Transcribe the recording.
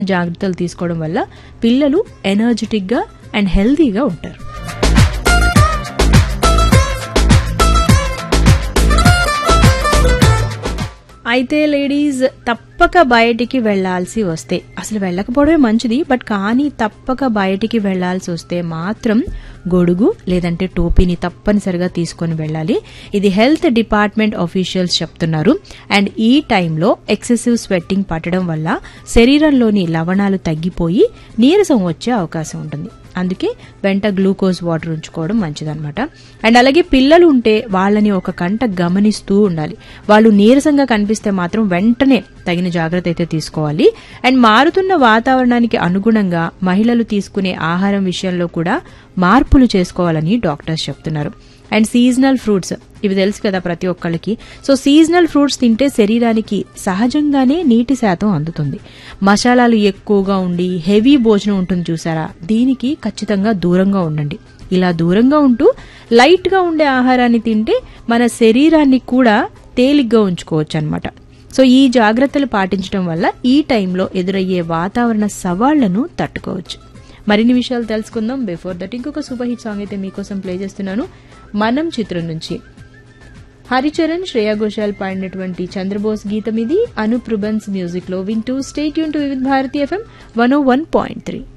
జాగ్రత్తలు తీసుకోవడం వల్ల పిల్లలు ఎనర్జెటిక్గా అండ్ హెల్తీగా ఉంటారు అయితే లేడీస్ తప్పక బయటికి వెళ్లాల్సి వస్తే అసలు వెళ్ళకపోవడమే మంచిది బట్ కానీ తప్పక బయటికి వెళ్లాల్సి వస్తే మాత్రం గొడుగు లేదంటే టోపీని తప్పనిసరిగా తీసుకొని వెళ్ళాలి ఇది హెల్త్ డిపార్ట్మెంట్ ఆఫీషియల్స్ చెప్తున్నారు అండ్ ఈ టైంలో ఎక్సెసివ్ స్వెట్టింగ్ పట్టడం వల్ల శరీరంలోని లవణాలు తగ్గిపోయి నీరసం వచ్చే అవకాశం ఉంటుంది అందుకే వెంట గ్లూకోజ్ వాటర్ ఉంచుకోవడం మంచిదన్నమాట అండ్ అలాగే పిల్లలు ఉంటే వాళ్ళని ఒక కంట గమనిస్తూ ఉండాలి వాళ్ళు నీరసంగా కనిపిస్తే మాత్రం వెంటనే తగిన జాగ్రత్త అయితే తీసుకోవాలి అండ్ మారుతున్న వాతావరణానికి అనుగుణంగా మహిళలు తీసుకునే ఆహారం విషయంలో కూడా మార్పులు చేసుకోవాలని డాక్టర్స్ చెప్తున్నారు అండ్ సీజనల్ ఫ్రూట్స్ ఇవి తెలుసు కదా ప్రతి ఒక్కళ్ళకి సో సీజనల్ ఫ్రూట్స్ తింటే శరీరానికి సహజంగానే నీటి శాతం అందుతుంది మసాలాలు ఎక్కువగా ఉండి హెవీ భోజనం ఉంటుంది చూసారా దీనికి ఖచ్చితంగా దూరంగా ఉండండి ఇలా దూరంగా ఉంటూ లైట్ గా ఉండే ఆహారాన్ని తింటే మన శరీరాన్ని కూడా తేలిగ్గా ఉంచుకోవచ్చు అనమాట సో ఈ జాగ్రత్తలు పాటించడం వల్ల ఈ టైంలో ఎదురయ్యే వాతావరణ సవాళ్లను తట్టుకోవచ్చు మరిన్ని విషయాలు తెలుసుకుందాం బిఫోర్ దట్ ఇంకొక సూపర్ హిట్ సాంగ్ అయితే మీకోసం ప్లే చేస్తున్నాను మనం చిత్రం నుంచి హరిచరణ్ శ్రేయా ఘోషాల్ పాడినటువంటి చంద్రబోస్ గీతం ఇది అనుప్రుబన్స్ మ్యూజిక్ లో వింటూ స్టేట్ యూన్ to Vividh Bharati FM one O one point three